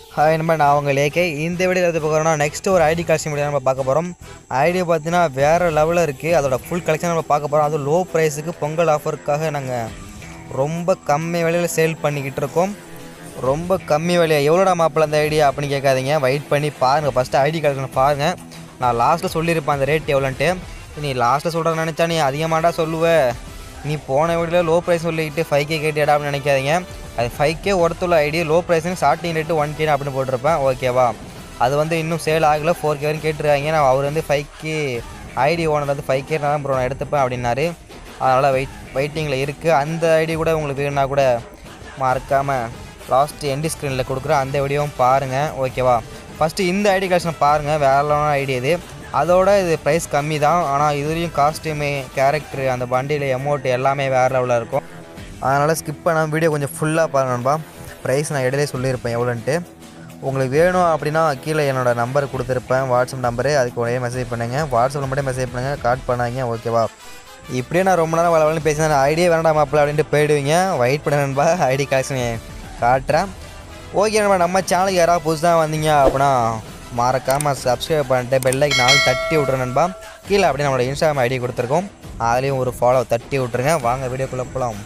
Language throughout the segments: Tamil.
ஹாய் நம்ம நான் உங்கள் ஏகே இந்த வீடியோ எது பார்க்குறோம்னா நெக்ஸ்ட் ஒரு ஐடி கலெக்ஷன் வீடியோ நம்ம பார்க்க போகிறோம் ஐடி பார்த்தீங்கன்னா வேறு லெவலில் இருக்குது அதோட ஃபுல் கலெக்ஷன் நம்ம பார்க்க போகிறோம் அதுவும் லோ ப்ரைஸுக்கு பொங்கல் ஆஃபருக்காக நாங்கள் ரொம்ப கம்மி விலையில் சேல் பண்ணிக்கிட்டு இருக்கோம் ரொம்ப கம்மி விலையா எவ்வளோடா மாப்பிள்ள அந்த ஐடியா அப்படின்னு கேட்காதீங்க வெயிட் பண்ணி பாருங்கள் ஃபஸ்ட்டு ஐடி கலெக்ஷன் பாருங்கள் நான் லாஸ்ட்டில் சொல்லியிருப்பேன் அந்த ரேட் எவ்வளோன்ட்டு நீ லாஸ்ட்டில் சொல்கிறேன்னு நினச்சா நீ அதிகமாடா சொல்லுவ நீ போன வீடியோவில் லோ ப்ரைஸ் சொல்லிக்கிட்டு ஃபைவ் கே கேட்டியடா அப்படின்னு நினைக்காதீங்க அது ஃபைவ் கே ஒருத்துள்ள ஐடி லோ ப்ரைஸ்னு ஸ்டார்டிங் ரேட்டு ஒன் கே அப்படின்னு போட்டிருப்பேன் ஓகேவா அது வந்து இன்னும் சேல் ஆகலை ஃபோர் கே வரைக்கும் கேட்டுருக்காங்க நான் அவர் வந்து ஃபைவ் கே ஐடி ஓனர் வந்து ஃபைவ் கே தான் ப்ரோ நான் எடுத்துப்பேன் அப்படின்னாரு அதனால் வெயிட் வெயிட்டிங்கில் இருக்குது அந்த ஐடி கூட உங்களுக்கு வேணும்னா கூட மறக்காமல் லாஸ்ட் எண்டு ஸ்க்ரீனில் கொடுக்குற அந்த வீடியோவும் பாருங்கள் ஓகேவா ஃபஸ்ட்டு இந்த ஐடி கலெக்ஷன் பாருங்கள் வேற ஐடி இது அதோட இது ப்ரைஸ் கம்மி தான் ஆனால் இதுலேயும் காஸ்டியூமு கேரக்டரு அந்த வண்டியில் எமௌண்ட் எல்லாமே வேறு லெவலில் இருக்கும் அதனால் ஸ்கிப் பண்ணாமல் வீடியோ கொஞ்சம் ஃபுல்லாக பாருங்க நண்பா ப்ரைஸ் நான் இடையிலே சொல்லியிருப்பேன் எவ்வளோன்ட்டு உங்களுக்கு வேணும் அப்படின்னா கீழே என்னோட நம்பர் கொடுத்துருப்பேன் வாட்ஸ்அப் நம்பரு அதுக்கு உடனே மெசேஜ் பண்ணுங்கள் வாட்ஸ்அப்பில் மட்டும் மெசேஜ் பண்ணுங்கள் காட் பண்ணாங்க ஓகேவா இப்படியே நான் ரொம்ப நேரம் வளவலன்னு பேசினேன் ஐடியா வேண்டாம் மாப்பிள்ள அப்படின்ட்டு போயிடுவீங்க வெயிட் பண்ண நண்பா ஐடி கலெக்ஷன் காட்டுறேன் ஓகே நண்பா நம்ம சேனலுக்கு யாராவது புதுசாக வந்தீங்க அப்படின்னா மறக்காமல் சப்ஸ்கிரைப் பண்ணிட்டு பெல்லைக்கு நாலு தட்டி விட்ருங்க நண்பா கீழே அப்படியே நம்மளோட இன்ஸ்டாகிராம் ஐடி கொடுத்துருக்கோம் அதுலேயும் ஒரு ஃபாலோ தட்டி விட்ருங்க வாங்க வீடியோக்குள்ளே போகலாம்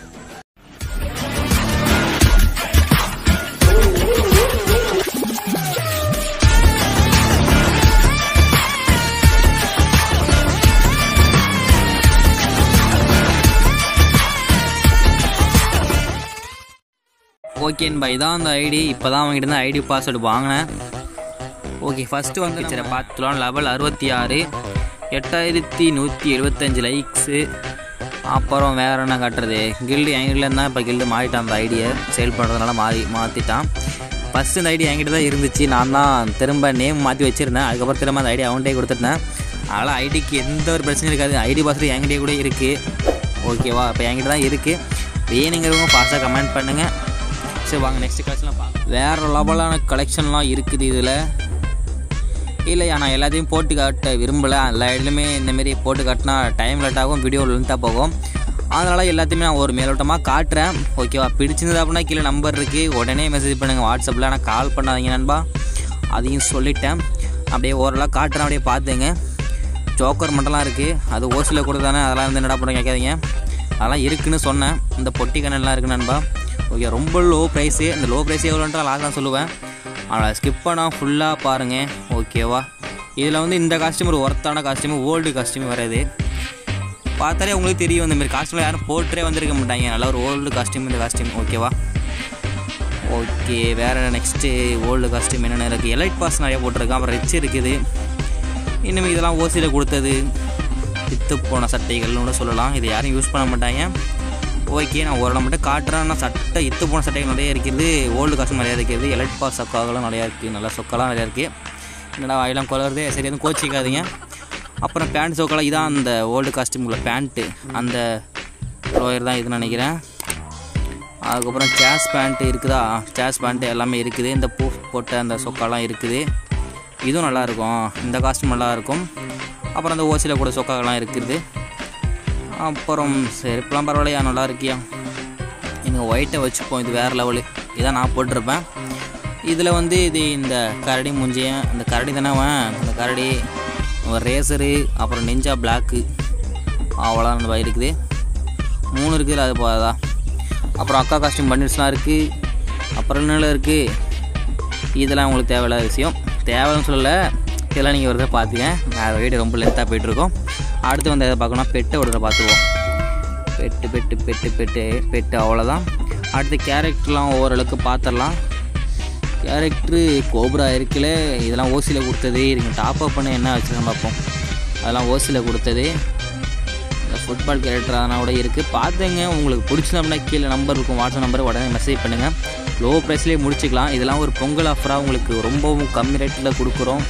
ஓகேன்பா இதான் அந்த ஐடி இப்போ தான் அவங்ககிட்ட இருந்து ஐடி பாஸ்வேர்டு வாங்கினேன் ஓகே ஃபஸ்ட்டு வந்து சரி பார்த்துலாம் லெவல் அறுபத்தி ஆறு எட்டாயிரத்தி நூற்றி எழுபத்தஞ்சு லைக்ஸு அப்புறம் வேறு என்ன காட்டுறது கில்டு என்கிட்ட தான் இப்போ கில்டு மாறிட்டான் அந்த ஐடியை சேல் பண்ணுறதுனால மாறி மாற்றிட்டான் ஃபஸ்ட்டு இந்த ஐடி என்கிட்ட தான் இருந்துச்சு நான் தான் திரும்ப நேம் மாற்றி வச்சுருந்தேன் அதுக்கப்புறம் திரும்ப அந்த ஐடி அவன்கிட்டே கொடுத்துருந்தேன் அதனால் ஐடிக்கு எந்த ஒரு பிரச்சனையும் இருக்காது ஐடி பாஸ்வேர்டு என்கிட்டயே கூட இருக்குது ஓகேவா இப்போ என்கிட்ட தான் இருக்குது வேணுங்கிறவங்க ஃபாஸ்ட்டாக கமெண்ட் பண்ணுங்கள் சரி வாங்க நெக்ஸ்ட் கலெக்ஷன்லாம் பார்க்கலாம் வேறு லெவலான கலெக்ஷன்லாம் இருக்குது இதில் இல்லையா நான் எல்லாத்தையும் போட்டு காட்ட விரும்பலை எல்லா இடத்துலையுமே இந்தமாரி போட்டு காட்டினா டைம் லேட் ஆகும் வீடியோ லென்த்தாக போகும் அதனால் எல்லாத்தையுமே நான் ஒரு மேலோட்டமாக காட்டுறேன் ஓகேவா பிடிச்சிருந்தது அப்படின்னா கீழே நம்பர் இருக்குது உடனே மெசேஜ் பண்ணுங்கள் வாட்ஸ்அப்பில் ஆனால் கால் பண்ணாதீங்க நண்பா அதையும் சொல்லிட்டேன் அப்படியே ஓரளவு காட்டுறேன் அப்படியே பார்த்துங்க ஜோக்கர் மட்டும்லாம் இருக்குது அது ஓசியில் கூட தானே அதெல்லாம் வந்து என்னடா பண்ண கேட்காதீங்க அதெல்லாம் இருக்குன்னு சொன்னேன் இந்த பொட்டி கண்ணெல்லாம் இருக்குது நண்பா ஓகே ரொம்ப லோ ப்ரைஸு இந்த லோ ப்ரைஸ் எவ்வளோன்ட்டு லாஸ்ட் தான் சொல்லுவேன் ஆனால் ஸ்கிப் பண்ணால் ஃபுல்லாக பாருங்கள் ஓகேவா இதில் வந்து இந்த காஸ்டியூம் ஒரு ஒர்த்தான காஸ்டியூம் ஓல்டு காஸ்டியூம் வராது பார்த்தாலே உங்களுக்கு தெரியும் இந்த மாதிரி காஸ்டியூமில் யாரும் போட்டே வந்திருக்க மாட்டாங்க நல்லா ஒரு ஓல்டு காஸ்டியூம் இந்த காஸ்டியூம் ஓகேவா ஓகே வேறு நெக்ஸ்ட்டு ஓல்டு காஸ்டியூம் என்னென்ன இருக்குது எலைட் பாஸ் நிறைய போட்டிருக்கேன் அப்புறம் ரிச் இருக்குது இன்னும் இதெல்லாம் ஓசியில் கொடுத்தது வித்து போன சட்டைகள்னு கூட சொல்லலாம் இது யாரும் யூஸ் பண்ண மாட்டாங்க ஓகே நான் ஒரு இடம் மட்டும் காட்டுறேன் ஆனால் சட்டை இத்து போன சட்டைகள் நிறைய இருக்குது ஓல்டு காஸ்டும் நிறையா இருக்குது எலக்ட் பாஸ் சொக்காகலாம் நிறையா இருக்குது நல்லா சொக்கெல்லாம் நிறையா இருக்குது என்னடா வாயிலாம் குளருது சரி எதுவும் கோச்சிக்காதீங்க அப்புறம் பேண்ட் சொக்கெல்லாம் இதான் அந்த ஓல்டு காஸ்டியூம்குள்ள பேண்ட்டு அந்த லோயர் தான் இதுன்னு நினைக்கிறேன் அதுக்கப்புறம் சேஸ் பேண்ட்டு இருக்குதா சேஸ் பேண்ட்டு எல்லாமே இருக்குது இந்த பூ போட்ட அந்த சொக்காலாம் இருக்குது இதுவும் நல்லாயிருக்கும் இந்த காஸ்ட்யூம் நல்லாயிருக்கும் அப்புறம் அந்த ஓசியில் கூட சொக்காலாம் இருக்குது அப்புறம் செருப்புலாம் பரவாயில்லையா நல்லா இருக்கியா எனக்கு ஒயிட்டை வச்சுப்போம் இது வேறு லெவலு இதான் நான் போட்டிருப்பேன் இதில் வந்து இது இந்த கரடி முஞ்சியன் இந்த கரடி தானே அவன் இந்த கரடி ரேசரு அப்புறம் நெஞ்சா பிளாக்கு அவ்வளோ அந்த இருக்குது மூணு இருக்குது அது போதா அப்புறம் அக்கா காஸ்டியூம் பண்டில்ஸ்லாம் இருக்குது அப்புறம் என்ன இருக்குது இதெல்லாம் உங்களுக்கு தேவையில்லாத விஷயம் தேவைன்னு சொல்லலை இதெல்லாம் நீங்கள் ஒரு தடவை பார்த்துங்க நான் வீடியோ ரொம்ப லென்த்தாக போயிட்டுருக்கோம் அடுத்து வந்து எதை பார்க்கணும் பெட்டை ஒரு தடவை பார்த்துருவோம் pet pet pet pet pet அவ்வளோதான் அடுத்து கேரக்டர்லாம் ஓரளவுக்கு பார்த்துடலாம் கேரக்டரு கோப்ரா இருக்குல்ல இதெல்லாம் ஓசியில் கொடுத்தது இதுங்க டாப் அப் பண்ண என்ன வச்சுருக்கேன் பார்ப்போம் அதெல்லாம் ஓசியில் கொடுத்தது இந்த ஃபுட்பால் கேரக்டர் அதனால் கூட இருக்குது பார்த்துங்க உங்களுக்கு பிடிச்சது கீழே நம்பர் இருக்கும் வாட்ஸ்அப் நம்பர் உடனே மெசேஜ் பண்ணுங்கள் லோ ப்ரைஸ்லேயே முடிச்சுக்கலாம் இதெல்லாம் ஒரு பொங்கல் ஆஃபராக உங்களுக்கு ரொம்பவும் கம்மி ரேட்டில் கொடுக்குறோம்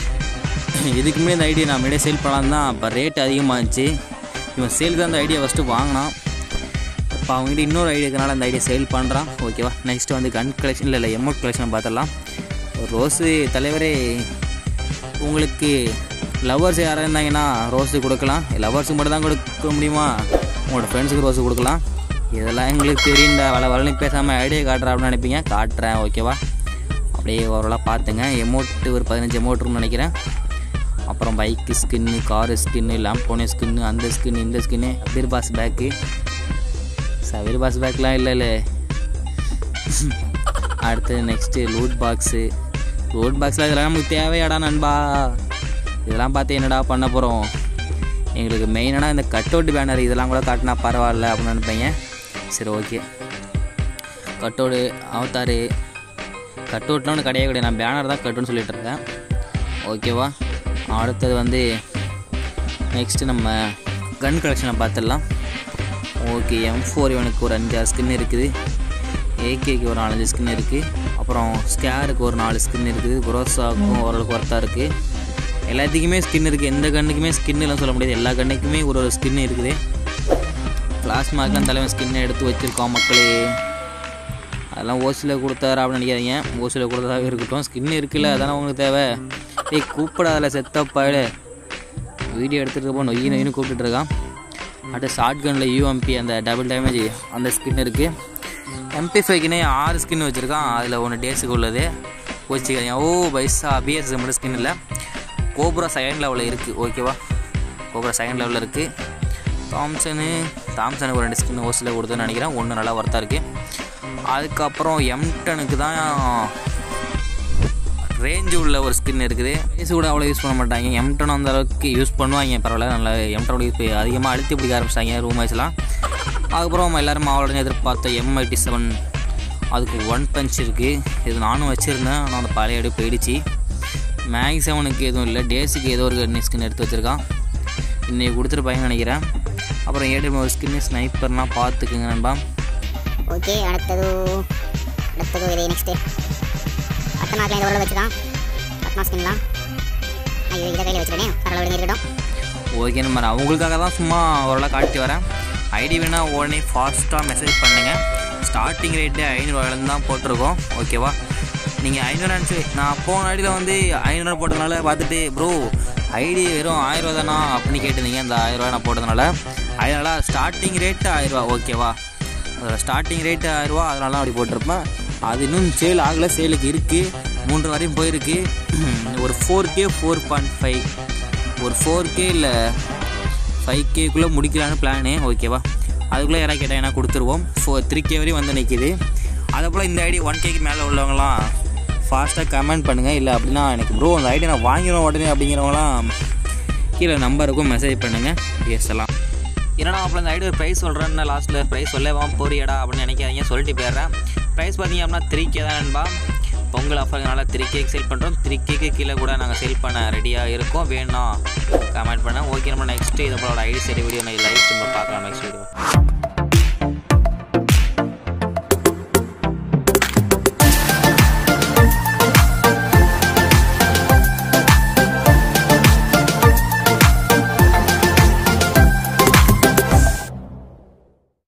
இதுக்கு முன்னாடி இந்த ஐடியா நான் முன்னாடியே சேல் பண்ணலாம் தான் அப்போ ரேட் அதிகமாகிடுச்சு இவன் சேல் தான் அந்த ஐடியா ஃபஸ்ட்டு வாங்கினான் இப்போ அவங்ககிட்ட இன்னொரு ஐடியா இருக்கனால அந்த ஐடியா சேல் பண்ணுறான் ஓகேவா நெக்ஸ்ட்டு வந்து கன் கலெக்ஷன் இல்லை இல்லை எமௌண்ட் கலெக்ஷன் பார்த்துடலாம் ரோஸு தலைவரே உங்களுக்கு லவ்வர்ஸ் யாராக இருந்தாங்கன்னா ரோஸு கொடுக்கலாம் லவ்வர்ஸுக்கு மட்டும் தான் கொடுக்க முடியுமா உங்களோட ஃப்ரெண்ட்ஸுக்கு ரோஸு கொடுக்கலாம் இதெல்லாம் எங்களுக்கு தெரியும்டா வள வளனு பேசாமல் ஐடியா காட்டுறா அப்படின்னு நினைப்பீங்க காட்டுறேன் ஓகேவா அப்படியே ஓரளவு பார்த்துங்க எமௌண்ட்டு ஒரு பதினஞ்சு எமௌண்ட் இருக்கும்னு நினைக்கிறேன் அப்புறம் பைக்கு ஸ்கின்னு காரு ஸ்கின்னு லேம்போனே ஸ்கின்னு அந்த ஸ்கின்னு இந்த ஸ்கின்னு அபீர் பாஸ் பேக்கு சபீர் பாஸ் பேக்லாம் இல்லை இல்லை அடுத்து நெக்ஸ்ட்டு லூட் பாக்ஸு லூட் பாக்ஸில் இதெல்லாம் நமக்கு தேவையாடா நண்பா இதெல்லாம் பார்த்து என்னடா பண்ண போகிறோம் எங்களுக்கு மெயினான இந்த கட் அவுட் பேனர் இதெல்லாம் கூட காட்டினா பரவாயில்ல அப்படின்னு நினைப்பீங்க சரி ஓகே கட் அவுட்டு அவத்தாரு கட் அவுட்லாம் ஒன்று கிடையவே கிடையாது நான் பேனர் தான் கட்டுன்னு சொல்லிட்டு இருக்கேன் ஓகேவா அடுத்தது வந்து நெக்ஸ்ட்டு நம்ம கன் கலெக்ஷனை பார்த்துடலாம் ஓகே எம் ஃபோர் இவனுக்கு ஒரு அஞ்சாறு ஸ்கின் இருக்குது ஏகேக்கு ஒரு நாலஞ்சு ஸ்கின் இருக்குது அப்புறம் ஸ்கேருக்கு ஒரு நாலு ஸ்கின் இருக்குது குரோசாவுக்கும் ஓரளவுக்கு ஒர்த்தாக இருக்குது எல்லாத்துக்குமே ஸ்கின் இருக்குது எந்த கண்ணுக்குமே ஸ்கின் எல்லாம் சொல்ல முடியாது எல்லா கண்ணுக்குமே ஒரு ஒரு ஸ்கின் இருக்குது பிளாஸ்மாக்கெலாம் தலைவன் ஸ்கின்னை எடுத்து வச்சுருக்கோம் மக்களே அதெல்லாம் ஓசியில் கொடுத்தாரு அப்படின்னு நினைக்காதீங்க ஓசியில் கொடுத்ததாக இருக்கட்டும் ஸ்கின் இருக்குல்ல அதானே உங்களுக்கு தேவை ஏய் கூப்பிடாதல செத்தப்பாடு வீடியோ எடுத்துகிட்டு போ நொய்யு நொய்னு கூப்பிட்டுட்டு இருக்கான் அடுத்து ஷார்ட் கனில் யூஎம்பி அந்த டபுள் டேமேஜ் அந்த ஸ்கின் இருக்குது எம்பி ஃபைவ்க்குனே ஆறு ஸ்கின் வச்சுருக்கான் அதில் ஒன்று டேஸுக்கு உள்ளது வச்சுக்காதீங்க ஓ பைசா பிஎஸ் மட்டும் ஸ்கின் இல்லை கோப்ரா செகண்ட் லெவலில் இருக்குது ஓகேவா கோப்ரா செகண்ட் லெவலில் இருக்குது தாம்சனு தாம்சனுக்கு ஒரு ரெண்டு ஸ்கின் ஓசில் கொடுத்தேன்னு நினைக்கிறேன் ஒன்று நல்லா ஒர்த்தாக இருக்குது அதுக்கப்புறம் எம்டனுக்கு தான் ரேஞ்சு உள்ள ஒரு ஸ்கின் இருக்குது ரேஸ் கூட அவ்வளோ யூஸ் பண்ண மாட்டாங்க எம்டன் அந்த அளவுக்கு யூஸ் பண்ணுவாங்க பரவாயில்ல நல்லா எம்டனோட யூஸ் அதிகமாக அழுத்தி பிடிக்க ஆரம்பிச்சிட்டாங்க ரூம் வைஸ்லாம் அதுக்கப்புறம் எல்லாரும் அவளோட எதிர்பார்த்த எம்ஐடி செவன் அதுக்கு ஒன் பஞ்ச் இருக்குது இது நானும் வச்சுருந்தேன் ஆனால் அந்த பழைய அடி போயிடுச்சு மேக்ஸ் செவனுக்கு எதுவும் இல்லை டேஸுக்கு ஏதோ ஒரு கன் ஸ்கின் எடுத்து வச்சுருக்கான் இன்னைக்கு கொடுத்துருப்பாங்கன்னு நினைக்கிறேன் அப்புறம் ஏடிஎம் ஒரு ஸ்கின்னு ஸ்னைப்பர்லாம் பார்த்துக்குங்க நண்பா ஓகே அடுத்தது அடுத்தது இது நெக்ஸ்ட்டு அடுத்த நாட்டில் இந்த உள்ள வச்சுதான் பத்மா ஸ்கின் தான் ஐயோ இதை கையில் வச்சுருக்கேன் பரவாயில்ல இருக்கட்டும் ஓகே நம்ம நான் உங்களுக்காக தான் சும்மா ஓரளவு காட்டி வரேன் ஐடி வேணால் உடனே ஃபாஸ்ட்டாக மெசேஜ் பண்ணுங்கள் ஸ்டார்டிங் ரேட்டு ஐநூறுவாயிலேருந்து தான் போட்டிருக்கோம் ஓகேவா நீங்கள் ஐநூறு நினச்சி நான் போன ஐடியில் வந்து ஐநூறு போட்டதுனால பார்த்துட்டு ப்ரோ ஐடி வெறும் ஆயிரரூவா தானா அப்படின்னு கேட்டிருந்தீங்க அந்த ஆயிரரூவா நான் போட்டதுனால அதனால ஸ்டார்டிங் ரேட்டு ஆயிரரூவா ஓகேவா அதோட ஸ்டார்டிங் ரேட்டு ஆயிரரூவா அதனால தான் அப்படி போட்டிருப்பேன் அது இன்னும் சேல் ஆகலை சேலுக்கு இருக்குது மூன்று வரையும் போயிருக்கு ஒரு four K four point five ஒரு ஃபோர் கே இல்லை ஃபைவ் கேக்குள்ளே முடிக்கலான்னு பிளானு ஓகேவா அதுக்குள்ளே யாராவது கேட்டால் கொடுத்துருவோம் ஃபோர் த்ரீ கே வரையும் வந்து நிற்கிது அதே போல் இந்த ஐடி ஒன் கேக்கு மேலே உள்ளவங்களாம் ஃபாஸ்ட்டாக கமெண்ட் பண்ணுங்கள் இல்லை அப்படின்னா எனக்கு ப்ரோ அந்த ஐடி நான் வாங்கிடுவேன் உடனே அப்படிங்கிறவங்களாம் கீழே நம்பருக்கும் மெசேஜ் பண்ணுங்கள் பேசலாம் என்னடா அப்புறம் இந்த ஐடி ஒரு ப்ரைஸ் சொல்கிறேன்னு லாஸ்ட்டில் ப்ரைஸ் சொல்லவா போறியடா அப்படின்னு நினைக்காதீங்க சொல்லிட்டு போயிடுறேன் ப்ரைஸ் பார்த்தீங்க அப்படின்னா த்ரீ கே தான் நண்பா பொங்கல் ஆஃபர்னால த்ரீ கேக்கு சேல் பண்ணுறோம் த்ரீ கேக்கு கீழே கூட நாங்கள் சேல் பண்ண ரெடியாக இருக்கோம் வேணும் கமெண்ட் பண்ண ஓகே நம்ம நெக்ஸ்ட்டு இதை போல ஐடி சரி வீடியோ நான் லைவ் ஸ்ட்ரீமில் பார்க்கலாம் நெக்ஸ்ட் வீடியோ